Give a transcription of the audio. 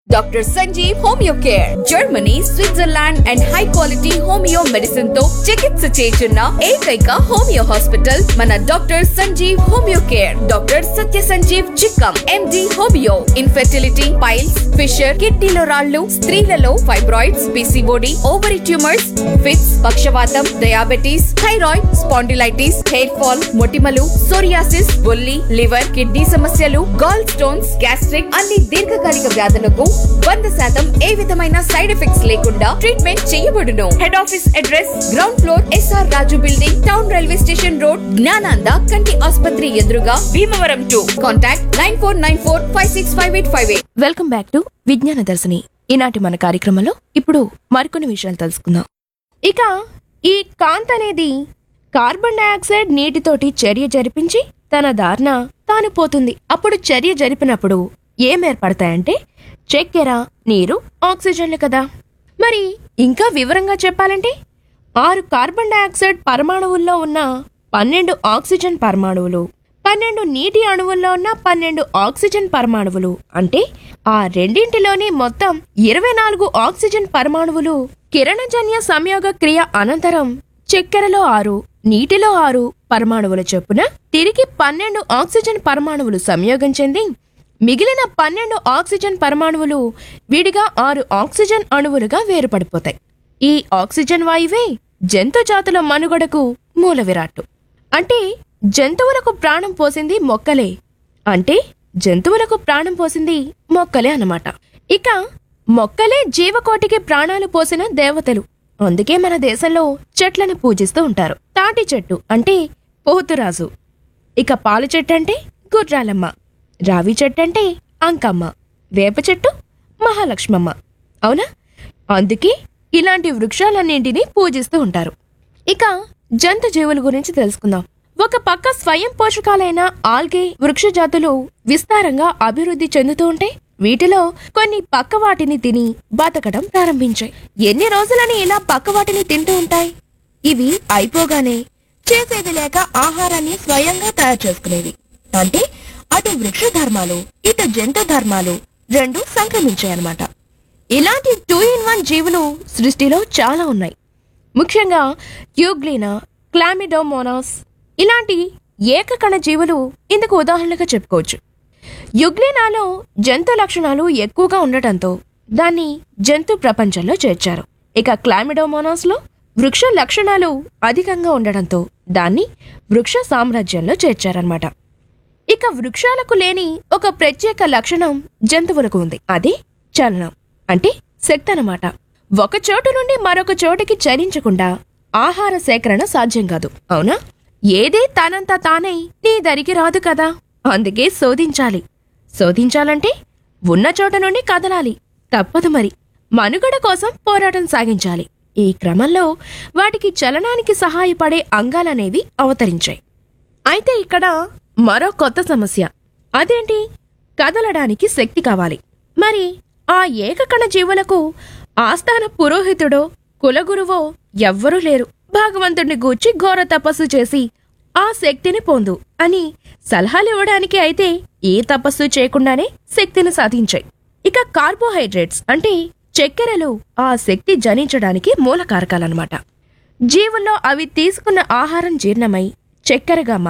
doctor Sanjeev homeo care Germany Switzerland and high quality homeo medicine తో చికిత్స చేస్తున్న ఏకైక హోమియో హాస్పిటల్ మన doctor Sanjeev homeo care doctor Satya Sanjeev Chikkam MD homeo infertility piles fissure కిడ్నీలో రాళ్లు స్త్రీలలో fibroids PCOD ovary tumours fits పక్షవాతం diabetes thyroid spondylitis hair fall మొటిమలు సోరియాసిస్ బొల్లి లివర్ కిడ్నీ సమస్యలు గాల్ స్టోన్స్ గ్యాస్ట్రిక్ అన్ని దీర్ఘకాలిక వ్యాధులకు వంద శాతం ఏ విధమైన సైడ్ ఎఫెక్ట్స్ లేకుండా ట్రీట్మెంట్ చేయబడును head office address ground floor SR Raju building town railway station road Gnananda కంటి ఆసుపత్రి ఎదురుగా Bhimavaram to contact nine four nine four five six five eight five eight welcome back to Vignana Darshini ఈనాటి మన కార్యక్రమంలో ఇప్పుడు మరికొన్ని విషయాలు తెలుసుకుందాం ఇక ఈ కాంత్ అనేది కార్బన్ డయాక్సైడ్ నీటితోటి చర్య జరిపించి తన దారిన తాను పోతుంది అప్పుడు చర్య జరిపినప్పుడు ఏం ఏర్పడతాయంటే చక్కెర నీరు ఆక్సిజన్లు కదా మరి ఇంకా వివరంగా చెప్పాలంటే ఆరు కార్బన్ డయాక్సైడ్ పరమాణువుల్లో ఉన్న పన్నెండు ఆక్సిజన్ పరమాణువులు పన్నెండు నీటి అణువుల్లో ఉన్న పన్నెండు ఆక్సిజన్ పరమాణువులు అంటే ఆ రెండింటిలోని మొత్తం ఇరవై నాలుగు ఆక్సిజన్ పరమాణువులు కిరణజన్య సంయోగ క్రియ అనంతరం చక్కెరలో ఆరు నీటిలో ఆరు పరమాణువుల చొప్పున తిరిగి పన్నెండు ఆక్సిజన్ పరమాణువులు సంయోగం చెంది మిగిలిన పన్నెండు ఆక్సిజన్ పరమాణువులు విడిగా ఆరు ఆక్సిజన్ అణువులుగా వేరుపడిపోతాయి ఈ ఆక్సిజన్ వాయువే జంతు జాతుల మనుగడకు మూల విరాట్టు అంటే జంతువులకు ప్రాణం పోసింది మొక్కలే అంటే జంతువులకు ప్రాణం పోసింది మొక్కలే అన్నమాట ఇక మొక్కలే జీవకోటికి ప్రాణాలు పోసిన దేవతలు అందుకే మన దేశంలో చెట్లను పూజిస్తూ ఉంటారు తాటి చెట్టు అంటే పోతురాజు ఇక పాల చెట్టు అంటే గుర్రాలమ్మ రావి చెట్టు అంటే అంకమ్మ వేప చెట్టు మహాలక్ష్మమ్మ అవునా అందుకే ఇలాంటి వృక్షాలన్నింటినీ పూజిస్తూ ఉంటారు ఇక జంతు జీవుల గురించి తెలుసుకుందాం ఒక పక్క స్వయం పోషకాలైన ఆల్గే వృక్ష జాతులు విస్తారంగా అభివృద్ధి చెందుతూ ఉంటే వీటిలో కొన్ని పక్క వాటిని తిని బతకడం ప్రారంభించాయి ఎన్ని రోజులని ఇలా పక్క వాటిని తింటూ ఉంటాయి ఇవి అయిపోగానే చేసేది లేక ఆహారాన్ని స్వయంగా తయారు చేసుకునేవి అంటే అటు వృక్ష ధర్మాలు ఇటు జంతు ధర్మాలు రెండు సంక్రమించాయన్నమాట ఇలాంటి టూ ఇన్ వన్ జీవులు సృష్టిలో చాలా ఉన్నాయి ముఖ్యంగా యూగ్లీనా క్లామిడోమోనాస్ ఇలాంటి ఏకకణ జీవులు ఇందుకు ఉదాహరణగా చెప్పుకోవచ్చు యుగ్లీనాలో జంతు లక్షణాలు ఎక్కువగా ఉండటంతో దాన్ని జంతు ప్రపంచంలో చేర్చారు ఇక క్లామిడోమోనాస్లో వృక్ష లక్షణాలు అధికంగా ఉండడంతో దాన్ని వృక్ష సామ్రాజ్యంలో చేర్చారన్నమాట ఇక వృక్షాలకు లేని ఒక ప్రత్యేక లక్షణం జంతువులకు ఉంది అది చలనం అంటే శక్తి అన్నమాట ఒక చోటు నుండి మరొక చోటుకి చలించకుండా ఆహార సేకరణ సాధ్యం కాదు అవునా ఏదే తనంత తానై నీ దరికి రాదు కదా అందుకే శోధించాలి శోధించాలంటే ఉన్న చోట నుండి కదలాలి తప్పదు మరి మనుగడ కోసం పోరాటం సాగించాలి ఈ క్రమంలో వాటికి చలనానికి సహాయపడే అంగాలనేవి అవతరించాయి అయితే ఇక్కడ మరో కొత్త సమస్య అదేంటి కదలడానికి శక్తి కావాలి మరి ఆ ఏకకణ జీవులకు ఆస్థాన పురోహితుడో కులగురువో ఎవ్వరూ లేరు భగవంతుడిని గూర్చి ఘోర తపస్సు చేసి ఆ శక్తిని పొందు అని సలహాలివ్వడానికి అయితే ఏ తపస్సు చేయకుండానే శక్తిని సాధించాయి ఇక కార్బోహైడ్రేట్స్ అంటే చక్కెరలు ఆ శక్తి జనించడానికి మూల కారకాలన్నమాట జీవుల్లో అవి తీసుకున్న ఆహారం జీర్ణమై చక్కెరగా